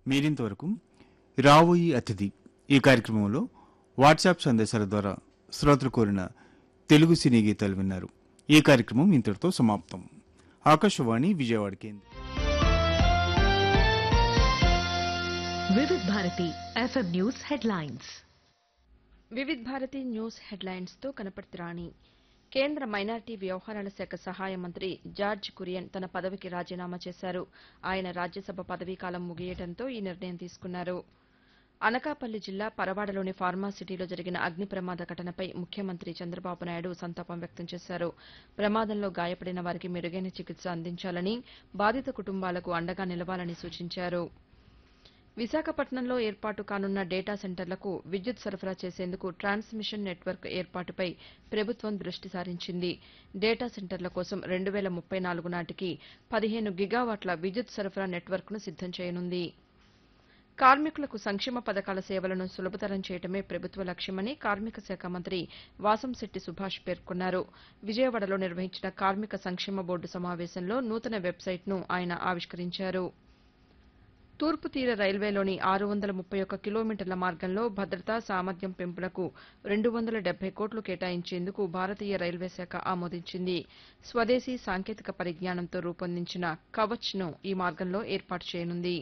మీరింతవరకు రావోయి అతిథి ఈ కార్యక్రమంలో వాట్సాప్ సందేశాల ద్వారా శ్రోతలు కోరిన తెలుగు సినీ గీతాలు విన్నారు ఈ కార్యక్రమం ఇంతటితో సమాప్తం ఆకాశవాణి విజయవాడ కేంద్రం Vividh Bharati FM news headlines Vividh Bharati news headlines తో కనపర్తి రాణి కేంద్ర మైనార్టీ వ్యవహారాల శాఖ సహాయ మంత్రి జార్జ్ కురియన్ తన పదవికి రాజీనామా చేశారు ఆయన రాజ్యసభ పదవీకాలం ముగియడంతో ఈ నిర్ణయం తీసుకున్నారు అనకాపల్లి జిల్లా పరవాడలోని ఫార్మాసిటీలో జరిగిన అగ్ని ప్రమాద ఘటనపై ముఖ్యమంత్రి చంద్రబాబు నాయుడు సంతాపం వ్యక్తం చేశారు ప్రమాదంలో గాయపడిన వారికి మెరుగైన చికిత్స అందించాలని బాధిత కుటుంబాలకు అండగా నిలవాలని సూచించారు విశాఖపట్నంలో ఏర్పాటు కానున్న డేటా సెంటర్లకు విద్యుత్ సరఫరా చేసేందుకు ట్రాన్స్మిషన్ నెట్వర్క్ ఏర్పాటుపై ప్రభుత్వం దృష్టి సారించింది డేటా సెంటర్ల కోసం రెండు వేల ముప్పై నాలుగు నాటికి పదిహేను గిగావాట్ల విద్యుత్ సరఫరా నెట్వర్క్ను సిద్దం చేయనుంది కార్మికులకు సంక్షేమ పథకాల సేవలను సులభతరం చేయడమే ప్రభుత్వ లక్ష్యమని కార్మిక శాఖ మంత్రి వాసంశెట్టి సుభాష్ పేర్కొన్నారు విజయవాడలో నిర్వహించిన కార్మిక సంక్షేమ బోర్డు సమావేశంలో నూతన వెబ్సైట్ను ఆయన ఆవిష్కరించారు తూర్పు తీర రైల్వేలోని ఆరు వందల ముప్పై ఒక్క కిలోమీటర్ల మార్గంలో భద్రతా సామర్థ్యం పెంపునకు రెండు వందల డెబ్బై కోట్లు కేటాయించేందుకు భారతీయ రైల్వే శాఖ ఆమోదించింది స్వదేశీ సాంకేతిక పరిజ్ఞానంతో రూపొందించిన కవచ్ను ఈ మార్గంలో ఏర్పాటు చేయనుంది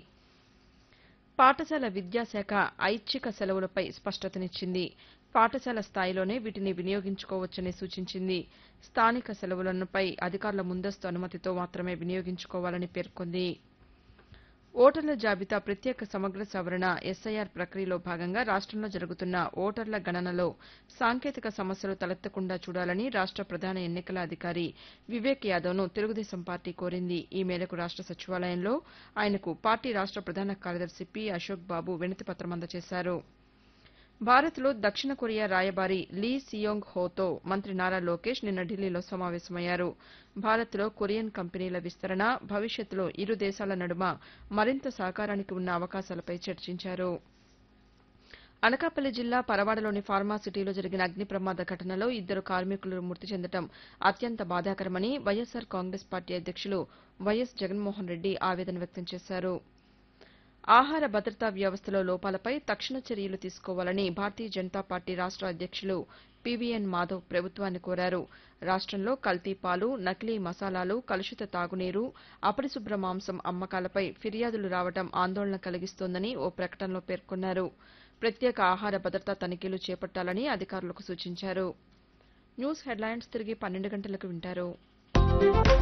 పాఠశాల విద్యాశాఖ ఐచ్ఛిక సెలవులపై స్పష్టతనిచ్చింది పాఠశాల స్థాయిలోనే వీటిని వినియోగించుకోవచ్చని సూచించింది స్థానిక సెలవులపై అధికారుల ముందస్తు అనుమతితో మాత్రమే వినియోగించుకోవాలని పేర్కొంది ఓటర్ల జాబితా ప్రత్యేక సమగ్ర సవరణ ఎస్ఐఆర్ ప్రక్రియలో భాగంగా రాష్టంలో జరుగుతున్న ఓటర్ల గణనలో సాంకేతిక సమస్యలు తలెత్తకుండా చూడాలని రాష్ట ప్రధాన ఎన్నికల అధికారి వివేక్ యాదవ్ను తెలుగుదేశం పార్టీ కోరింది ఈ మేరకు రాష్ట సచివాలయంలో ఆయనకు పార్టీ రాష్ట ప్రధాన కార్యదర్శి పి అశోక్ బాబు వినతిపత్రం అందజేశారు భారత్లో దక్షిణ కొరియా రాయబారి లీ సియోంగ్ హోతో మంత్రి నారా లోకేష్ నిన్న ఢిల్లీలో సమావేశమయ్యారు భారత్లో కొరియన్ కంపెనీల విస్తరణ భవిష్యత్తులో ఇరు దేశాల నడుమ మరింత సహకారానికి ఉన్న అవకాశాలపై చర్చించారు అనకాపల్లి జిల్లా పరవాడలోని ఫార్మాసిటీలో జరిగిన అగ్ని ప్రమాద ఘటనలో ఇద్దరు కార్మికులు మృతి చెందడం అత్యంత బాధాకరమని వైఎస్సార్ కాంగ్రెస్ పార్టీ అధ్యక్షులు వైఎస్ జగన్మోహన్ రెడ్డి ఆవేదన వ్యక్తం చేశారు ఆహార భద్రతా వ్యవస్థలో లోపాలపై తక్షణ చర్యలు తీసుకోవాలని భారతీయ జనతా పార్టీ రాష్ట అధ్యక్షులు పీవీఎన్ మాధవ్ ప్రభుత్వాన్ని కోరారు రాష్టంలో కల్తీ పాలు నకిలీ మసాలాలు కలుషిత తాగునీరు అపరిశుభ్ర మాంసం అమ్మకాలపై ఫిర్యాదులు రావడం ఆందోళన కలిగిస్తోందని ఓ ప్రకటనలో పేర్కొన్నారు ప్రత్యేక ఆహార భద్రతా తనిఖీలు చేపట్టాలని అధికారులకు సూచించారు న్యూస్ హెడ్లైన్స్ తిరిగి పన్నెండు గంటలకు వింటారు